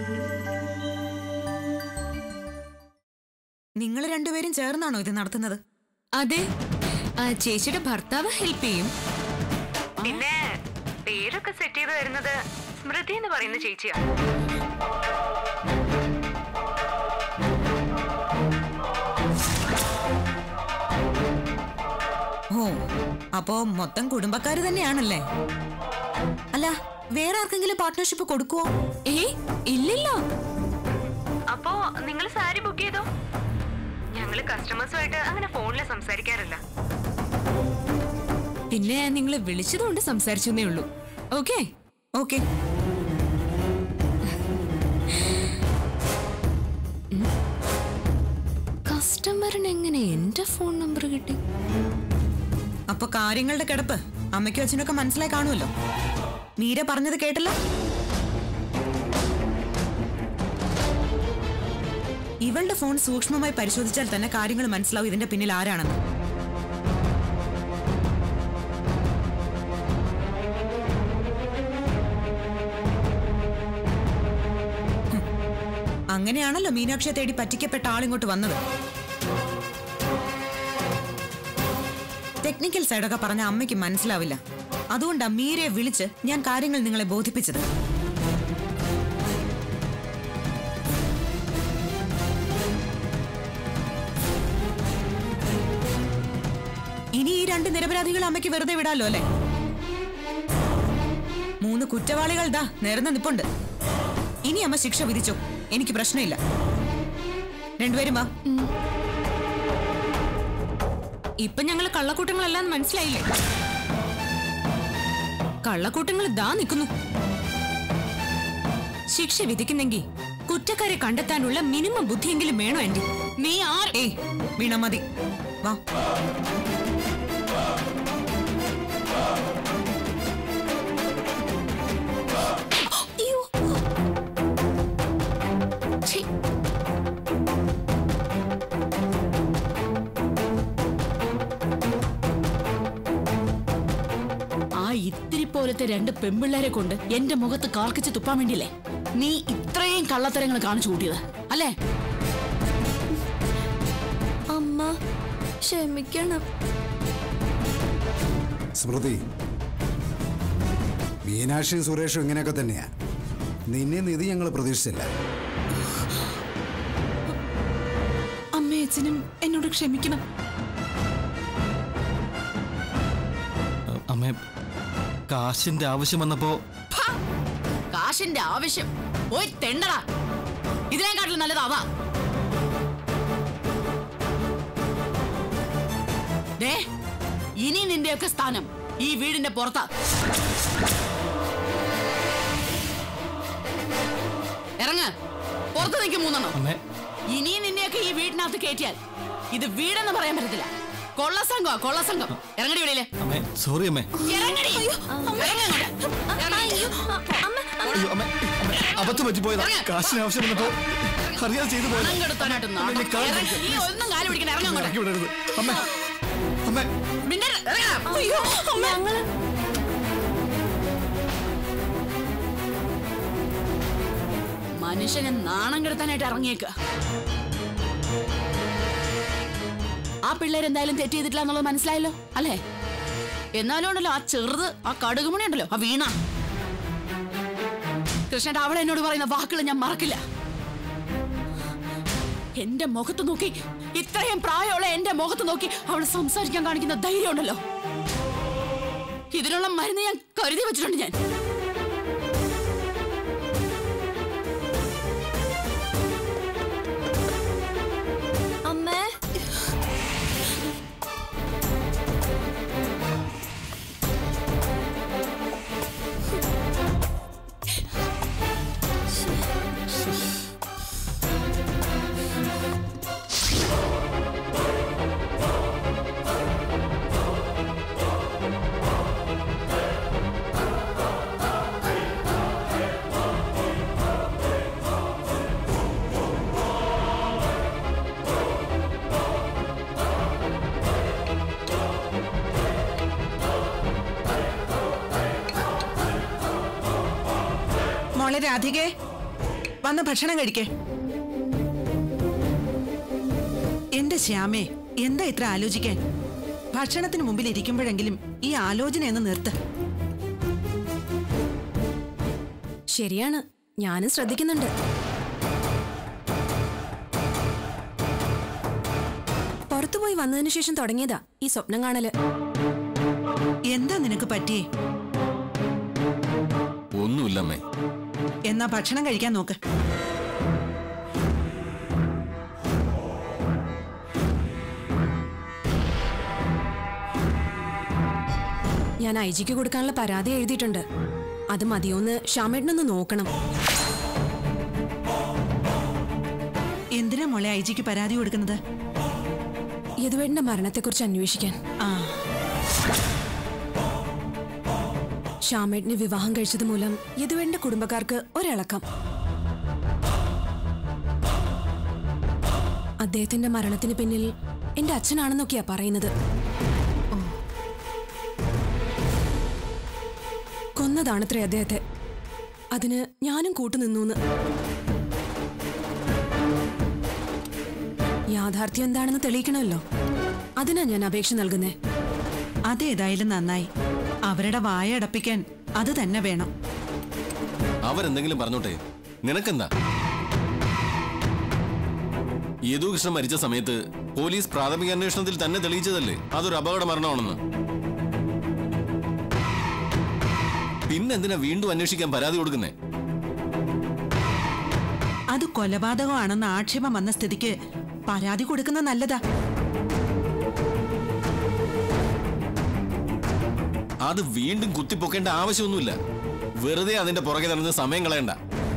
നിങ്ങൾ രണ്ടുപേരും ചേർന്നാണോ ഇത് നടത്തുന്നത് അതെ ആ, ചേച്ചിയുടെ ഭർത്താവ് ഹെൽപ്പ് ചെയ്യും പിന്നെ പേരൊക്കെ സെറ്റ് ചെയ്ത് വരുന്നത് സ്മൃതി എന്ന് പറയുന്ന ചേച്ചിയാണ് ഓ അപ്പോ മൊത്തം കുടുംബക്കാര് തന്നെയാണല്ലേ അല്ല വേറെ ആർക്കെങ്കിലും പാർട്ട്ണർഷിപ്പ് കൊടുക്കുവോ ഏയ് ഇല്ലില്ല അപ്പോ നിങ്ങൾ സാരി ബുക്ക് ചെയ്തോ ഞങ്ങള് കസ്റ്റമേഴ്സുമായിട്ട് അങ്ങനെ ഫോണിൽ സംസാരിക്കാറില്ല പിന്നെ നിങ്ങൾ വിളിച്ചതുകൊണ്ട് സംസാരിച്ചെന്നേ ഉള്ളൂ ഓക്കെ ഓക്കെ കസ്റ്റമറിന് എങ്ങനെ എന്റെ ഫോൺ നമ്പർ കിട്ടി അപ്പൊ കാര്യങ്ങളുടെ കിടപ്പ് അമ്മയ്ക്കും അച്ഛനൊക്കെ മനസ്സിലായി കാണുമല്ലോ മീര പറഞ്ഞത് കേട്ടല്ലോ ഇവളുടെ ഫോൺ സൂക്ഷ്മമായി പരിശോധിച്ചാൽ തന്നെ കാര്യങ്ങൾ മനസ്സിലാവും ഇതിന്റെ പിന്നിൽ ആരാണെന്ന് ഹും. അങ്ങനെയാണല്ലോ മീനാക്ഷിയെ തേടി പറ്റിക്കപ്പെട്ട ആളിങ്ങോട്ട് വന്നത് ടെക്നിക്കൽ സൈഡൊക്കെ പറഞ്ഞ അമ്മയ്ക്ക് മനസ്സിലാവില്ല അതുകൊണ്ടാ മീരയെ വിളിച്ച് ഞാൻ കാര്യങ്ങൾ നിങ്ങളെ ബോധിപ്പിച്ചത് ഇനി ഈ രണ്ട് നിരപരാധികൾ അമ്മയ്ക്ക് വെറുതെ വിടാലോ അല്ലേ മൂന്ന് കുറ്റവാളികൾ ദാ നേർന്ന നിപ്പുണ്ട് ഇനി അമ്മ ശിക്ഷ വിധിച്ചോ എനിക്ക് പ്രശ്നമില്ല രണ്ടുപേരും വാ ഇപ്പൊ ഞങ്ങള് കള്ളക്കൂട്ടങ്ങളല്ലാന്ന് മനസ്സിലായില്ലേ കള്ളക്കൂട്ടങ്ങൾ ദാ നിൽക്കുന്നു ശിക്ഷ വിധിക്കുന്നെങ്കിൽ കുറ്റക്കാരെ കണ്ടെത്താനുള്ള മിനിമം ബുദ്ധിയെങ്കിലും വേണോ ആന്റി നീ ആർ ഏയ് വീണ മതി വാ ഛീ. ആ ഇത്തിരി പോലത്തെ രണ്ട് പെമ്പിള്ളേരെ കൊണ്ട് എന്റെ മുഖത്ത് കാർക്കിച്ച് തുപ്പാൻ വേണ്ടിയല്ലേ നീ ഇത്രയും കള്ളത്തരങ്ങൾ കാണിച്ചു കൂട്ടിയത് അല്ലേ അമ്മ ക്ഷമിക്കണം സ്മൃതി മീനാക്ഷിയും സുരേഷും ഇങ്ങനെയൊക്കെ തന്നെയാ നിന്നെ നിധി ഞങ്ങൾ പ്രതീക്ഷിച്ചില്ല അമ്മയും അച്ഛനും എന്നോട് ക്ഷമിക്കണം അമ്മേ കാശിന്റെ ആവശ്യം വന്നപ്പോ ഫ! കാശിന്റെ ആവശ്യം പോയി തെണ്ടടാ ഇതിനെക്കാട്ടിലും നല്ലത് അതാ ദേ ഇനി നിന്റെയൊക്കെ സ്ഥാനം ഈ വീടിന്റെ പുറത്താ ഇറങ്ങ പുറത്ത് നിൽക്കും മൂന്നെണ്ണം അമ്മേ ഇനി നിന്നെയൊക്കെ ഈ വീടിനകത്ത് കയറ്റിയാൽ ഇത് വീടെന്ന് പറയാൻ പറ്റത്തില്ല കൊള്ളസംഘമാ കൊള്ളസംഘം ഇറങ്ങടി വെളിയിലെ അമ്മേ സോറി അമ്മേ ഇറങ്ങടി ഇറങ്ങ് അങ്ങോട്ട്. ഇറങ്ങടി. അയ്യോ അമ്മേ അമ്മേ, അബദ്ധം പറ്റിപ്പോയതാ കാശിന് ആവശ്യം വന്നപ്പോ അറിയാതെ ചെയ്തു പോയതാ പണം കെടുത്താനായിട്ട് അമ്മേ, നീ കാല് ഇറങ്ങ്. പിടിക്ക്. നീ ഒന്നും കാല് പിടിക്കണ ഇറങ്ങ അങ്ങോട്ട് ഇറക്കി വിടരുത് അമ്മേ അമ്മേ മിണ്ടരുത്. ഇറങ്ങടാ. ഞങ്ങള് മനുഷ്യനെ നാണം കെടുത്താനായിട്ട് ഇറങ്ങിയേക്ക ആ പിള്ളേർ എന്തായാലും തെറ്റ് ചെയ്തിട്ടില്ല എന്നുള്ളത് മനസ്സിലായല്ലോ അല്ലേ എന്നാലും ഉണ്ടല്ലോ ആ ചെറുത് ആ കടുകുമണി ഉണ്ടല്ലോ ആ വീണ കൃഷ്ണന്റെ അവൾ എന്നോട് പറയുന്ന വാക്കുകൾ ഞാൻ മറക്കില്ല എന്റെ മുഖത്ത് നോക്കി ഇത്രയും പ്രായമുള്ള എന്റെ മുഖത്ത് നോക്കി അവൾ സംസാരിക്കാൻ കാണിക്കുന്ന ധൈര്യം ഉണ്ടല്ലോ ഇതിനുള്ള മരുന്ന് ഞാൻ കരുതി വെച്ചിട്ടുണ്ട് ഞാൻ അമ്മേ മോളെ രാധികേ വന്ന ഭക്ഷണം കഴിക്കേ എന്റെ ശ്യാമേ എന്താ ഇത്ര ആലോചിക്കാൻ ഭക്ഷണത്തിന് മുമ്പിൽ ഇരിക്കുമ്പോഴെങ്കിലും ഈ ആലോചന എന്ന് നിർത്ത് ശരിയാണ് ഞാനും ശ്രദ്ധിക്കുന്നുണ്ട് പുറത്തുപോയി വന്നതിന് ശേഷം തുടങ്ങിയതാ ഈ സ്വപ്നം കാണല് എന്താ നിനക്ക് പറ്റിയേ ഒന്നുമില്ല അമ്മേ എന്നാ ഭക്ഷണം കഴിക്കാൻ നോക്ക് ഞാൻ ഐ ജിക്ക് കൊടുക്കാനുള്ള പരാതി എഴുതിയിട്ടുണ്ട് അത് മതിയോന്ന് ശ്യാമേട്ടനൊന്ന് നോക്കണം എന്തിനാ മോളെ ഐ ജിക്ക് പരാതി കൊടുക്കുന്നത് യദുവേട്ടന്റെ മരണത്തെക്കുറിച്ച് അന്വേഷിക്കാൻ ആ ശ്യാമേട്ടനെ വിവാഹം കഴിച്ചത് മൂലം യദുവേട്ടന്റെ കുടുംബക്കാർക്ക് ഒരിളക്കം അദ്ദേഹത്തിന്റെ മരണത്തിന് പിന്നിൽ എന്റെ അച്ഛനാണെന്നൊക്കെയാ പറയുന്നത് കൊന്നതാണത്രേ അദ്ദേഹത്തെ അതിന് ഞാനും കൂട്ടുനിന്നു യാഥാർത്ഥ്യം എന്താണെന്ന് തെളിയിക്കണമല്ലോ അതിനാ ഞാൻ അപേക്ഷ നൽകുന്നേ അതേതായാലും നന്നായി അവരുടെ വായ അടപ്പിക്കാൻ അത് തന്നെ വേണം അവരെന്തെങ്കിലും പറഞ്ഞോട്ടെ നിനക്കെന്താ യദുകൃഷ്ണൻ മരിച്ച സമയത്ത് പോലീസ് പ്രാഥമിക അന്വേഷണത്തിൽ തന്നെ തെളിയിച്ചതല്ലേ അതൊരു അപകട മരണമാണെന്ന് പിന്നെന്തിനാ വീണ്ടും അന്വേഷിക്കാൻ പരാതി കൊടുക്കുന്നേ അത് കൊലപാതകമാണെന്ന് ആക്ഷേപം വന്ന സ്ഥിതിക്ക് പരാതി കൊടുക്കുന്ന നല്ലതാ അത് വീണ്ടും കുത്തിപ്പൊക്കേണ്ട ആവശ്യമൊന്നുമില്ല വെറുതെ അതിന്റെ പുറകെ നടന്ന് സമയം കളയണ്ട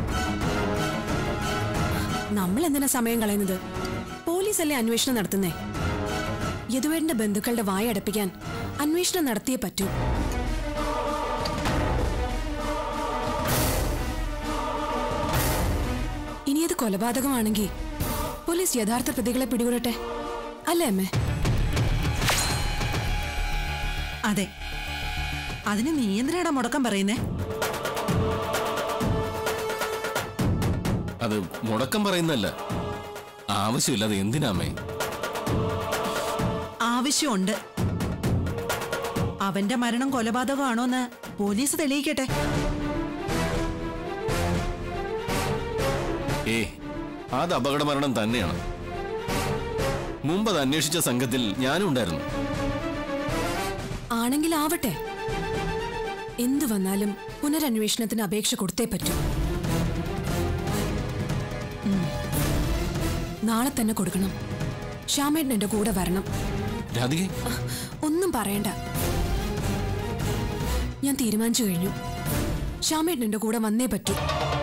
നമ്മൾ എന്തിനാ സമയം കളയുന്നത് പോലീസല്ലേ അന്വേഷണം നടത്തുന്നേ യദുവേട്ടന്റെ ബന്ധുക്കളുടെ വായ അടപ്പിക്കാൻ അന്വേഷണം നടത്തിയേ പറ്റൂ ഇനി അത് കൊലപാതകമാണെങ്കിൽ പോലീസ് യഥാർത്ഥ പ്രതികളെ പിടികൂടട്ടെ അല്ലേ അമ്മേ അതെ അതിന് നീ എന്തിനാടാ മുടക്കം പറയുന്നേ അത് മുടക്കം പറയുന്നല്ല ആവശ്യമില്ലാതെ എന്തിനാമേ ആവശ്യമുണ്ട് അവന്റെ മരണം കൊലപാതകമാണോന്ന് പോലീസ് തെളിയിക്കട്ടെ ഏ അത് അപകട മരണം തന്നെയാണ് മുമ്പ് അത് അന്വേഷിച്ച സംഘത്തിൽ ഞാനും ഉണ്ടായിരുന്നു ആണെങ്കിൽ ആവട്ടെ എന്തു വന്നാലും പുനരന്വേഷണത്തിന് അപേക്ഷ കൊടുത്തേ പറ്റൂ ഉം. നാളെ തന്നെ കൊടുക്കണം ശ്യാമേട്ടൻ എന്റെ കൂടെ വരണം രാധികെ അഹ്, ഒന്നും പറയണ്ട ഞാൻ തീരുമാനിച്ചു കഴിഞ്ഞു ശ്യാമേട്ടൻ എന്റെ കൂടെ വന്നേ പറ്റൂ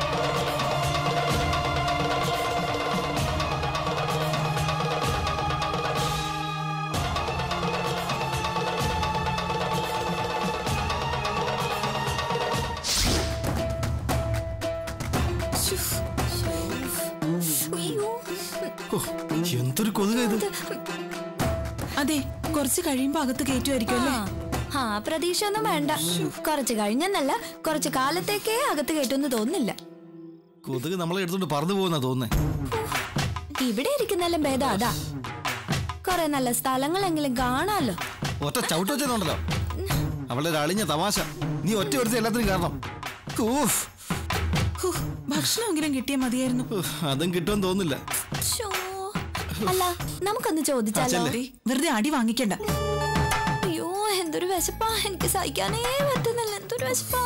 എന്തൊരു കൊതുക ഇത് അതെ കുറച്ച് കഴിയുമ്പോ അകത്ത് കയറ്റുമായിരിക്കും അല്ലേ ആ പ്രതീക്ഷ ഒന്നും വേണ്ട കുറച്ച് കഴിഞ്ഞെന്നല്ല കുറച്ച് കാലത്തേക്കേ അകത്ത് കയറ്റുമെന്ന് തോന്നുന്നില്ല കൊതുക് നമ്മളെ എടുത്തോണ്ട് പറന്നു പോകുന്ന തോന്നുന്നേ ഇവിടെ ഇരിക്കുന്നെല്ലാം ഭേദം അതാ കുറെ നല്ല സ്ഥലങ്ങളെങ്കിലും കാണാലോ ഒറ്റ ചവിട്ട് വെച്ചതുണ്ടല്ലോ അവളുടെ ഒരു അളിഞ്ഞ തമാശ നീ ഒറ്റ ഒരുത്തി എല്ലാത്തിനും കാരണം ഊഫ്, ഹൂ, ഭക്ഷണമെങ്കിലും കിട്ടിയാൽ മതിയായിരുന്നു ഉഫ്, അതും കിട്ടുമെന്ന് തോന്നുന്നില്ല ശ്ശോ. അല്ല നമുക്കൊന്ന് ചോദിച്ചാലോ ദേ, വെറുതെ അടി വാങ്ങിക്കണ്ട അയ്യോ എന്തൊരു വിശപ്പാ എനിക്ക് സഹിക്കാനേ പറ്റുന്നില്ല എന്തൊരു വിശപ്പാ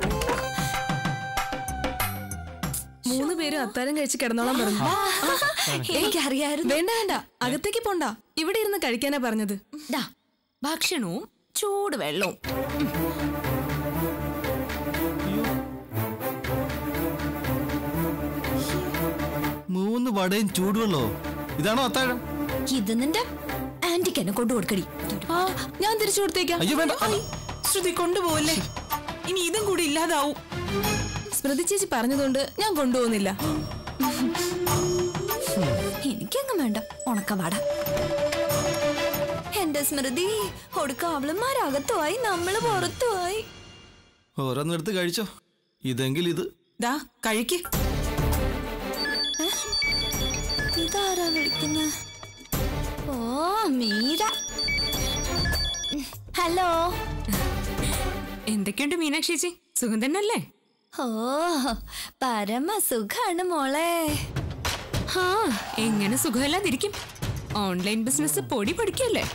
മൂന്ന് പേരും അത്താരം കഴിച്ച് കിടന്നോളാൻ പറഞ്ഞു എനിക്കറിയായിരുന്നു വേണ്ട വേണ്ട അകത്തേക്ക് പോണ്ട ഇവിടെ ഇരുന്ന് കഴിക്കാനാ പറഞ്ഞത് ദാ ഭക്ഷണവും ചൂട് വെള്ളവും മൂന്ന് വടയും ചൂടുവെള്ളോ ഇതാണോ അത്താഴം ഇത് നിന്റെ ആന്റിക്ക് എന്നെ കൊണ്ടു കൊടുക്കടി ആ ഞാൻ തിരിച്ചു കൊടുത്തേക്കാം അയ്യോ വേണ്ട ശ്രുതി കൊണ്ടുപോകല്ലേ ഇനി ഇതും കൂടി ഇല്ലാതാവും സ്മൃതി ചേച്ചി പറഞ്ഞതുകൊണ്ട് ഞാൻ കൊണ്ടുപോകുന്നില്ല എനിക്കങ്ങ് വേണ്ട ഉണക്കവാട എന്റെ സ്മൃതി ഒടുക്ക അവളന്മാരകത്തുമായി നമ്മള് പുറത്തുമായി ഓരോന്നെടുത്ത് കഴിച്ചോ ഇതെങ്കിൽ ഇത് ദാ കഴിക്ക് ഇതാരാ വിളിക്കുന്ന ഓ മീര ഹലോ എന്തൊക്കെയുണ്ട് മീനാക്ഷി ചേച്ചി സുഖം തന്നെയല്ലേ ഓ പരമ സുഖാണ് മോളെ ഹാ എങ്ങനെ സുഖമില്ലാതിരിക്കും ഓൺലൈൻ ബിസിനസ് പൊടി പഠിക്കല്ലേ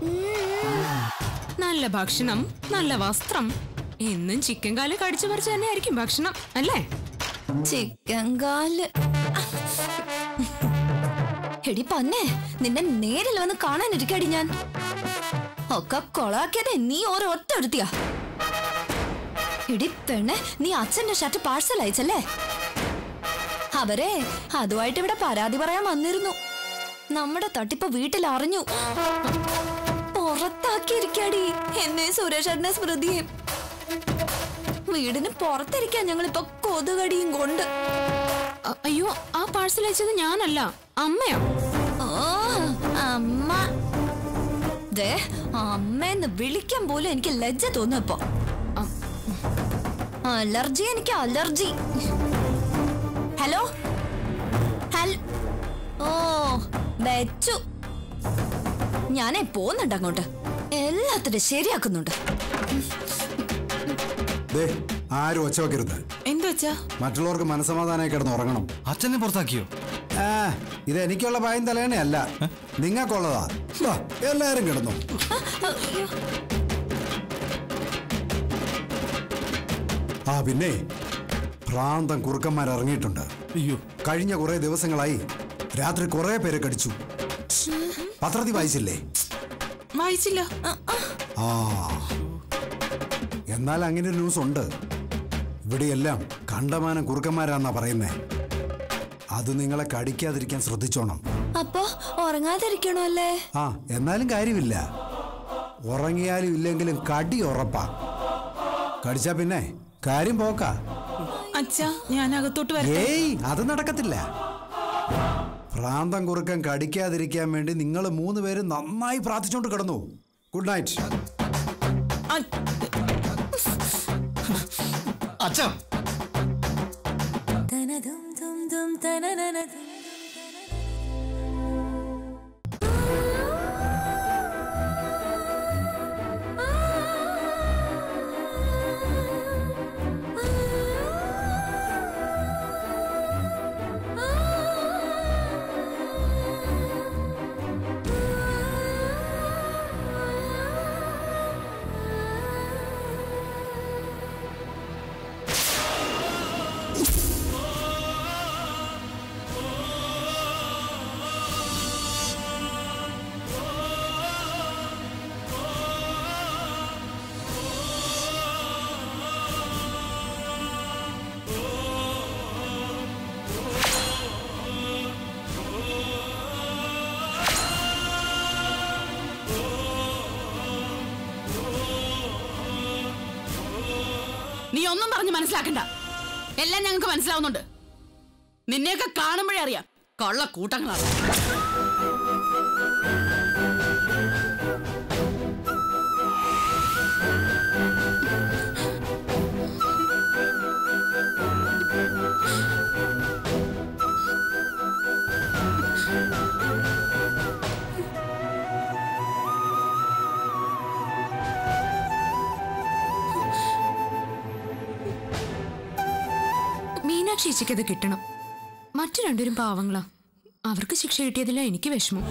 നല്ല ഭക്ഷണം നല്ല വസ്ത്രം എന്നും ചിക്കൻ കാല് കടിച്ചു പറിച്ച് തന്നെ ആയിരിക്കും ഭക്ഷണം അല്ലേ ചിക്കൻ കാല് എടി പൊന്നെ നിന്നെ നേരിൽ വന്ന് കാണാനിരിക്കടി ഞാൻ ഒക്കെ കൊളാക്കിയത് നീ ഓരോറ്റ ഒരുത്തിയാ എടി പെണ്ണെ നീ അച്ഛന്റെ ഷർട്ട് പാഴ്സൽ അയച്ചല്ലേ അവരെ അതുമായിട്ട് ഇവിടെ പരാതി പറയാൻ വന്നിരുന്നു നമ്മുടെ തട്ടിപ്പ് വീട്ടിൽ അറിഞ്ഞു പുറത്താക്കിയിരിക്കാടി എന്നെ സുരേഷേട്ടനെ സ്മൃതിയും വീടിന് പുറത്തിരിക്കാൻ ഞങ്ങളിപ്പോ കൊതുകടിയും കൊണ്ട് അ- അയ്യോ ആ പാഴ്സൽ അയച്ചത് ഞാനല്ല അമ്മയാ ഓ അമ്മ ദേ അമ്മയെന്ന് വിളിക്കാൻ പോലും എനിക്ക് ലജ്ജ തോന്നുന്നു ഇപ്പൊ അലർജി എനിക്ക് അലർജി ഹലോ ഹൽ ഓ വെച്ചു ഞാനേ പോകുന്നുണ്ട് അങ്ങോട്ട് എല്ലാത്തിനും ശരിയാക്കുന്നുണ്ട് ദേ ആരും ഒച്ച വെക്കരുത് എന്തു വെച്ചാ മറ്റുള്ളവർക്ക് മനസമാധാനമായി കിടന്ന് ഉറങ്ങണം അച്ഛനെ പുറത്താക്കിയോ ആ ഇത് എനിക്കുള്ള പായം തലേണയല്ല നിങ്ങൾക്കുള്ളതാ ദാ, എല്ലാരും കിടന്നു ആ പിന്നെ ഭ്രാന്തം കുറുക്കന്മാർ ഇറങ്ങിയിട്ടുണ്ട് അയ്യോ കഴിഞ്ഞ കുറെ ദിവസങ്ങളായി രാത്രി കുറെ പേരെ കടിച്ചു പത്രത്തിൽ വായിച്ചില്ലേ വായിച്ചില്ല ആ എന്നാൽ അങ്ങനെ ഒരു ന്യൂസ് ഉണ്ട് ഇവിടെയെല്ലാം കണ്ടമാനം കുറുക്കന്മാരാന്നാ പറയുന്നേ അത് നിങ്ങളെ കടിക്കാതിരിക്കാൻ ശ്രദ്ധിച്ചോണം അപ്പൊ ഉറങ്ങാതിരിക്കണോ അല്ലേ ആ എന്നാലും കാര്യമില്ല ഉറങ്ങിയാലും ഇല്ലെങ്കിലും കടി ഉറപ്പാ കടിച്ചാ പിന്നെ കാര്യം പോക്കാ അച്ഛാ ഞാൻ അകത്തോട്ട് വരാം ഏയ് അത് നടക്കത്തില്ല ഭ്രാന്തം കുറുക്കൻ കടിക്കാതിരിക്കാൻ വേണ്ടി നിങ്ങൾ മൂന്ന് പേര് നന്നായി പ്രാർത്ഥിച്ചോണ്ട് കിടന്നു ഗുഡ് നൈറ്റ് അച്ഛൻ നീ ഒന്നും പറഞ്ഞ് മനസ്സിലാക്കണ്ട എല്ലാം ഞങ്ങൾക്ക് മനസ്സിലാവുന്നുണ്ട് നിന്നെയൊക്കെ കാണുമ്പോഴേ അറിയാം കള്ള കൂട്ടങ്ങളാണ് മീനാക്ഷി ചേച്ചിക്ക് അത് കിട്ടണം മറ്റു രണ്ടുപേരും പാവങ്ങളാ അവർക്ക് ശിക്ഷ കിട്ടിയതില്ല എനിക്ക് വിഷമം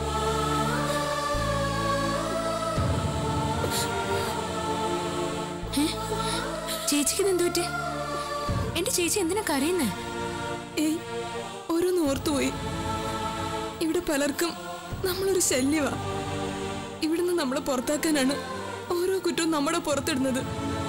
ഏ? ചേച്ചിക്ക് ഇതെന്ത് പറ്റി എന്റെ ചേച്ചി എന്തിനാ കരയുന്നേ ഏയ് ഓരോന്ന് ഓർത്തുപോയി ഇവിടെ പലർക്കും നമ്മളൊരു ശല്യവാ ഇവിടുന്ന് നമ്മളെ പുറത്താക്കാനാണ് ഓരോ കുറ്റവും നമ്മുടെ പുറത്തിടുന്നത്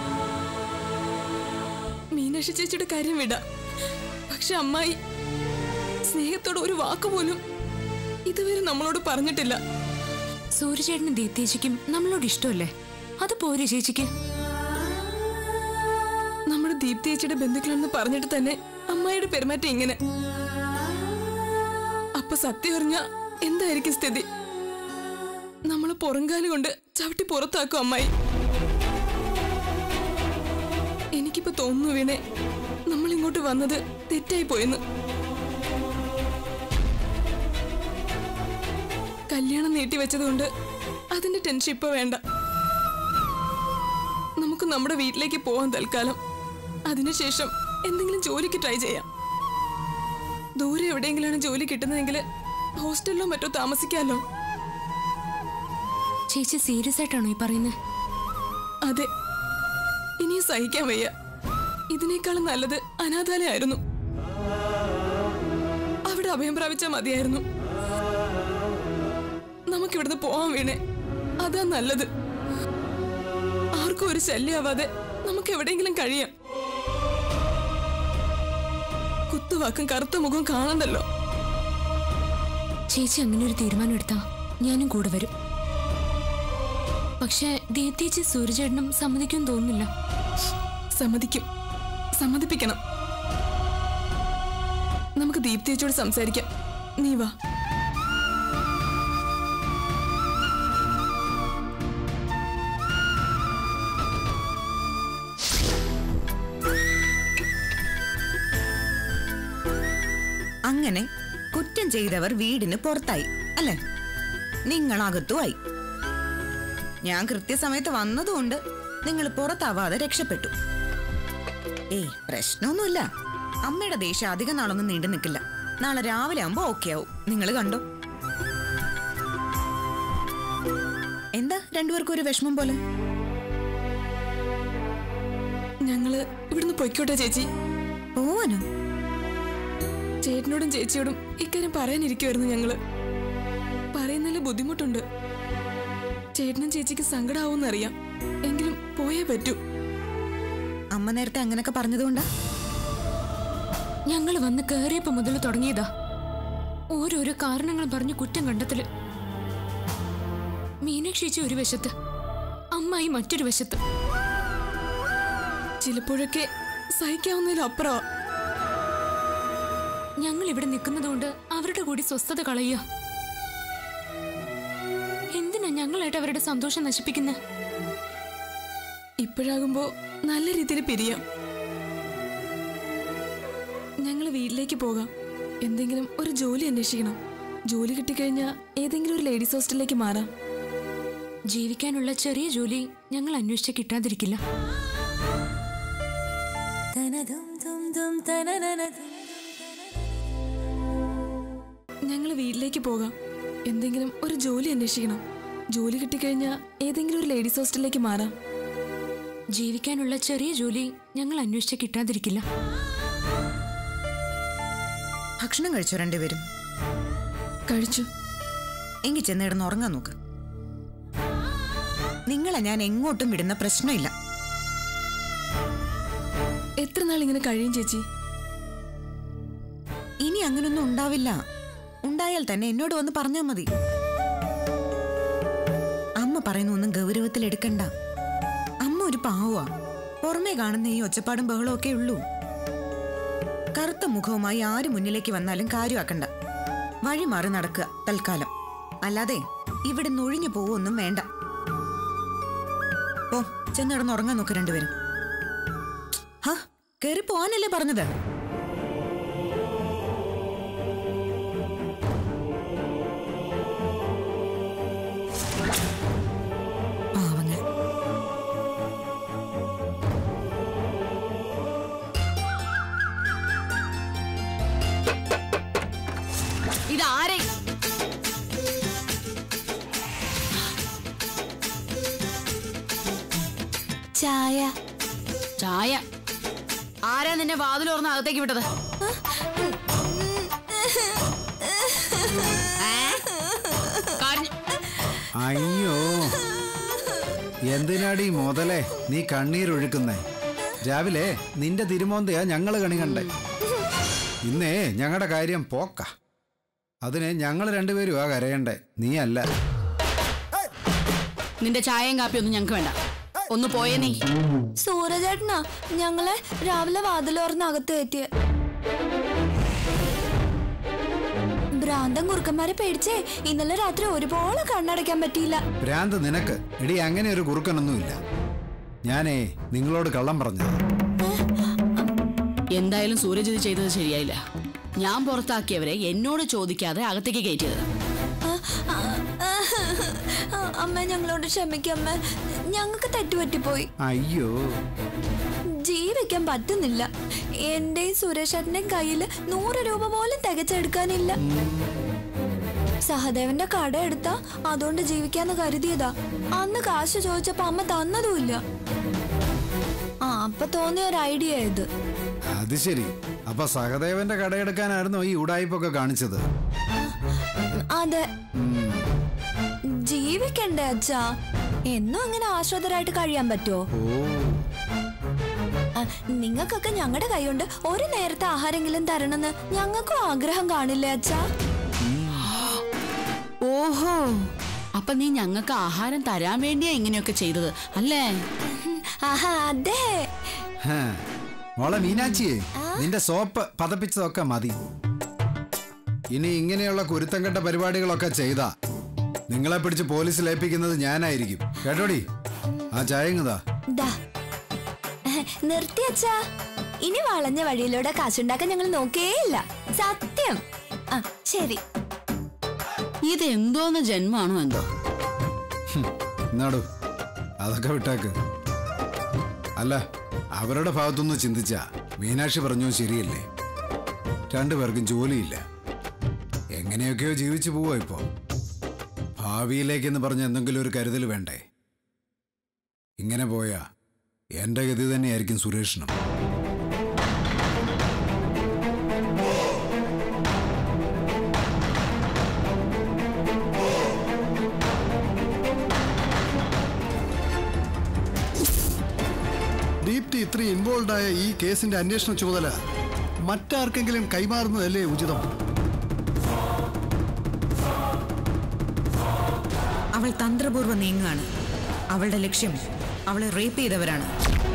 മീനാക്ഷി ചേച്ചിയുടെ കാര്യം വിടാം പക്ഷെ അമ്മായി സ്നേഹത്തോടെ ഒരു വാക്ക് പോലും ഇതുവരെ നമ്മളോട് പറഞ്ഞിട്ടില്ല സൂര്യചേട്ടനും ദീപ്തേച്ചിക്കും നമ്മളോട് ഇഷ്ടമല്ലേ അത് പോരെ ചേച്ചിക്ക് നമ്മുടെ ദീപ്തി ചേച്ചിയുടെ ബന്ധുക്കളെന്ന് പറഞ്ഞിട്ട് തന്നെ അമ്മായിയുടെ പെരുമാറ്റം ഇങ്ങനെ അപ്പൊ സത്യം അറിഞ്ഞ എന്തായിരിക്കും സ്ഥിതി നമ്മളെ പുറംകാല് കൊണ്ട് ചവിട്ടി പുറത്താക്കും അമ്മായി എനിക്കിപ്പോ തോന്നുന്നു വീണേ നമ്മൾ ഇങ്ങോട്ട് വന്നത് തെറ്റായി പോയെന്ന് കല്യാണം നീട്ടിവെച്ചതുകൊണ്ട് അതിന്റെ ടെൻഷൻ ഇപ്പൊ വേണ്ട നമുക്ക് നമ്മുടെ വീട്ടിലേക്ക് പോവാൻ തൽക്കാലം അതിനുശേഷം എന്തെങ്കിലും ജോലിക്ക് ട്രൈ ചെയ്യാം ദൂരെ എവിടെയെങ്കിലാണ് ജോലി കിട്ടുന്നതെങ്കിൽ ഹോസ്റ്റലിലോ മറ്റോ താമസിക്കാമല്ലോ ചേച്ചി സീരിയസ് ആയിട്ടാണോ ഈ പറയുന്നത് അതെ ഇനിയും സഹിക്കാൻ വയ്യ ഇതിനേക്കാളും നല്ലത് അനാഥാലയായിരുന്നു അവിടെ അഭയം പ്രാപിച്ചാൽ മതിയായിരുന്നു നമുക്കിവിടുന്ന് പോവാൻ വീണേ അതാ നല്ലത് ആർക്കും ഒരു ശല്യമാവാതെ നമുക്ക് എവിടെയെങ്കിലും കഴിയാം കുത്തുവാക്കും കറുത്ത മുഖം കാണണ്ടല്ലോ ചേച്ചി അങ്ങനെ ഒരു തീരുമാനം എടുത്താ ഞാനും കൂടെ വരും പക്ഷെ ദീപ്തിയേച്ചി സൂര്യചേട്ടനും സമ്മതിക്കും തോന്നുന്നില്ല സമ്മതിക്കും സമ്മതിപ്പിക്കണം നമുക്ക് ദീപ്തിയേച്ചോട് സംസാരിക്കാം നീ വാ അങ്ങനെ കുറ്റം ചെയ്തവർ വീടിന് പുറത്തായി അല്ലേ നിങ്ങൾ അകത്തുമായി ഞാൻ കൃത്യസമയത്ത് വന്നതുകൊണ്ട് നിങ്ങൾ പുറത്താവാതെ രക്ഷപ്പെട്ടു ഏയ് പ്രശ്നമൊന്നുമില്ല അമ്മയുടെ ദേഷ്യം അധികം നാളൊന്നും നീണ്ടു നിൽക്കില്ല നാളെ രാവിലെ ആവുമ്പോ ഓക്കെ ആവും നിങ്ങൾ കണ്ടോ എന്താ രണ്ടുപേർക്കും ഒരു വിഷമം പോലെ ഞങ്ങള് ഇവിടുന്ന് പൊയ്ക്കോട്ടെ ചേച്ചി പോവാനോ ചേട്ടനോടും ചേച്ചിയോടും ഇക്കാര്യം പറയാനിരിക്കുമായിരുന്നു ഞങ്ങള് പറയുന്നതിൽ ബുദ്ധിമുട്ടുണ്ട് ചേട്ടനും ചേച്ചിക്ക് സങ്കടാവൂന്നറിയാം എങ്കിലും പോയേ പറ്റൂ അമ്മ നേരത്തെ അങ്ങനൊക്കെ പറഞ്ഞതുകൊണ്ടാ ഞങ്ങൾ വന്ന് കയറിയപ്പോ മുതൽ തുടങ്ങിയതാ ഓരോരോ കാരണങ്ങൾ പറഞ്ഞ് കുറ്റം കണ്ടെത്തല് മീനാക്ഷേച്ചി ഒരു വശത്ത് അമ്മായി മറ്റൊരു വശത്ത് ചിലപ്പോഴൊക്കെ സഹിക്കാവുന്നതിലപ്പുറമാ ഞങ്ങൾ ഇവിടെ നിൽക്കുന്നതുകൊണ്ട് അവരുടെ കൂടി സ്വസ്ഥത കളയുക എന്തിനാ ഞങ്ങളായിട്ട് അവരുടെ സന്തോഷം നശിപ്പിക്കുന്നത് ഇപ്പോഴാകുമ്പോ നല്ല രീതിയിൽ പിരിയാം ഞങ്ങൾ വീട്ടിലേക്ക് പോകാം എന്തെങ്കിലും ഒരു ജോലി അന്വേഷിക്കണം ജോലി കിട്ടിക്കഴിഞ്ഞാൽ ഏതെങ്കിലും ഒരു ലേഡീസ് ഹോസ്റ്റലിലേക്ക് മാറാം ജീവിക്കാനുള്ള ചെറിയ ജോലി ഞങ്ങൾ അന്വേഷിച്ച് കിട്ടാതിരിക്കില്ല ഞങ്ങൾ വീട്ടിലേക്ക് പോകാം എന്തെങ്കിലും ഒരു ജോലി അന്വേഷിക്കണം ജോലി കിട്ടിക്കഴിഞ്ഞാൽ ഏതെങ്കിലും ഒരു ലേഡീസ് ഹോസ്റ്റലിലേക്ക് മാറാം ജീവിക്കാനുള്ള ചെറിയ ജോലി ഞങ്ങൾ അന്വേഷിച്ച് കിട്ടാതിരിക്കില്ല ഭക്ഷണം കഴിച്ചോ രണ്ടുപേരും കഴിച്ചു എങ്കിൽ ചെന്നിടന്ന് ഉറങ്ങാൻ നോക്ക് നിങ്ങളെ ഞാൻ എങ്ങോട്ടും വിടുന്ന പ്രശ്നമില്ല എത്ര നാൾ ഇങ്ങനെ കഴിയും ചേച്ചി ഇനി അങ്ങനൊന്നും ഉണ്ടാവില്ല ഉണ്ടായാൽ തന്നെ എന്നോട് വന്ന് പറഞ്ഞാൽ മതി അമ്മ പറയുന്ന ഒന്നും ഗൗരവത്തിൽ എടുക്കണ്ട അമ്മ ഒരു പാവുക പുറമേ കാണുന്ന ഈ ഒച്ചപ്പാടും ബഹളവും ഒക്കെ ഉള്ളൂ കറുത്ത മുഖവുമായി ആര് മുന്നിലേക്ക് വന്നാലും കാര്യമാക്കണ്ട വഴി മാറി നടക്കുക തൽക്കാലം അല്ലാതെ ഇവിടെ ഒഴിഞ്ഞു പോവൊന്നും വേണ്ട ഓ ചെന്നിടന്ന് ഉറങ്ങാൻ നോക്ക് രണ്ടുപേരും ഹാ കയറി പോവാനല്ലേ പറഞ്ഞത് പാവങ്ങൾ ഇതാരെ ചായ ചായ ആരാ നിന്നെ വാതിൽ തുറന്ന് അകത്തേക്ക് വിട്ടത് ഏ? കരഞ്ഞ്- അയ്യോ എന്തിനാടി മുതലേ നീ കണ്ണീരൊഴുക്കുന്നേ രാവിലെ നിന്റെ തിരുമോന്തയാ ഞങ്ങള് കണി കണ്ടേ ഇന്നേ ഞങ്ങളുടെ കാര്യം പോക്ക അതിന് ഞങ്ങൾ രണ്ടുപേരും ആ കരയണ്ടേ നീ അല്ല നിന്റെ ചായയും കാപ്പിയൊന്നും ഞങ്ങക്ക് വേണ്ട ഒന്ന് പോയേ നീ സൂരജേട്ടനാ ഞങ്ങളെ രാവിലെ വാതിലോർന്ന് അകത്ത് കയറ്റിയ ഭ്രാന്തം കുറുക്കന്മാരെ പേടിച്ചേ ഇന്നലെ രാത്രി ഒരുപോലെ കണ്ണടയ്ക്കാൻ പറ്റിയില്ല ഭ്രാന്ത് നിനക്ക് എടി അങ്ങനെ ഒരു കുറുക്കനൊന്നുമില്ല ഞാനേ നിങ്ങളോട് കള്ളം പറഞ്ഞത് എന്തായാലും സൂരജ് ഇത് ചെയ്തത് ശരിയായില്ല ഞാൻ പുറത്താക്കിയവരെ എന്നോട് ചോദിക്കാതെ അകത്തേക്ക് കയറ്റിയത് ആ, ആ, ആ, അമ്മ ഞങ്ങളോട് ക്ഷമിക്കമ്മ ഞങ്ങൾക്ക് തെറ്റുപറ്റിപ്പോയി അയ്യോ ജീവിക്കാൻ പറ്റുന്നില്ല എന്റെയും സുരേഷേട്ടന്റെയും കയ്യിൽ നൂറ് രൂപ പോലും തികച്ചെടുക്കാനില്ല സഹദേവന്റെ കട എടുത്താ അതുകൊണ്ട് ജീവിക്കാന്ന് കരുതിയതാ അന്ന് കാശ് ചോദിച്ചപ്പോ അമ്മ തന്നതുമില്ല ആ അപ്പൊ തോന്നിയ ഒരു ഐഡിയ ഇത് അത് ശരി അപ്പൊ സഹദേവന്റെ കടയെടുക്കാനായിരുന്നോ ഈ ഉടായ്പൊക്കെ കാണിച്ചത് അതെ ജീവിക്കണ്ടേ അച്ഛാ എന്നും അങ്ങനെ ആശ്രിതരായിട്ട് കഴിയാൻ പറ്റുമോ ഓ നിങ്ങൾക്കൊക്കെ ഞങ്ങളുടെ കൈകൊണ്ട് ഒരു നേരത്തെ ആഹാരെങ്കിലും തരണമെന്ന് ഞങ്ങൾക്കും ആഗ്രഹം കാണില്ലേ അച്ഛാ ഓഹോ അപ്പൊ നീ ഞങ്ങൾക്ക് ആഹാരം തരാൻ വേണ്ടിയാ ഇങ്ങനെയൊക്കെ ചെയ്തത് അല്ലേ ആഹാ അതെ ഹേ. മോളെ മീനാക്ഷിയെ നിന്റെ സോപ്പ് പതപ്പിച്ചതൊക്കെ മതി ഇനി ഇങ്ങനെയുള്ള കുരുത്തം കെട്ട പരിപാടികളൊക്കെ ചെയ്താ നിങ്ങളെ പിടിച്ച് പോലീസിൽ ഏൽപ്പിക്കുന്നത് ഞാനായിരിക്കും കേട്ടോടി ആ ചായങ്ങതാ ദാ നിർത്തി അച്ഛാ ഇനി വളഞ്ഞ വഴിയിലൂടെ കാശുണ്ടാക്കാൻ ഞങ്ങൾ നോക്കേയില്ല സത്യം ആ ശരി ഇത് എന്തോന്ന് ജന്മാണോ എന്തോ എന്നാടു അതൊക്കെ വിട്ടേക്ക് അല്ല അവരുടെ ഭാഗത്തുനിന്ന് ചിന്തിച്ച മീനാക്ഷി പറഞ്ഞു ശരിയല്ലേ രണ്ടുപേർക്കും ജോലിയില്ല എങ്ങനെയൊക്കെയോ ജീവിച്ചു പോവോ ഇപ്പോ ഭാവിയിലേക്കെന്ന് പറഞ്ഞ് എന്തെങ്കിലും ഒരു കരുതൽ വേണ്ടേ ഇങ്ങനെ പോയാ എന്റെ ഗതി തന്നെയായിരിക്കും സുരേഷിനും ദീപ്തി ഇത്രയും ഇൻവോൾവ് ആയ ഈ കേസിന്റെ അന്വേഷണ ചുമതല മറ്റാർക്കെങ്കിലും കൈമാറുന്നതല്ലേ ഉചിതം അവൾ തന്ത്രപൂർവ്വം നീങ്ങുകയാണ് അവളുടെ ലക്ഷ്യം അവളെ റേപ്പ് ചെയ്തവരാണ്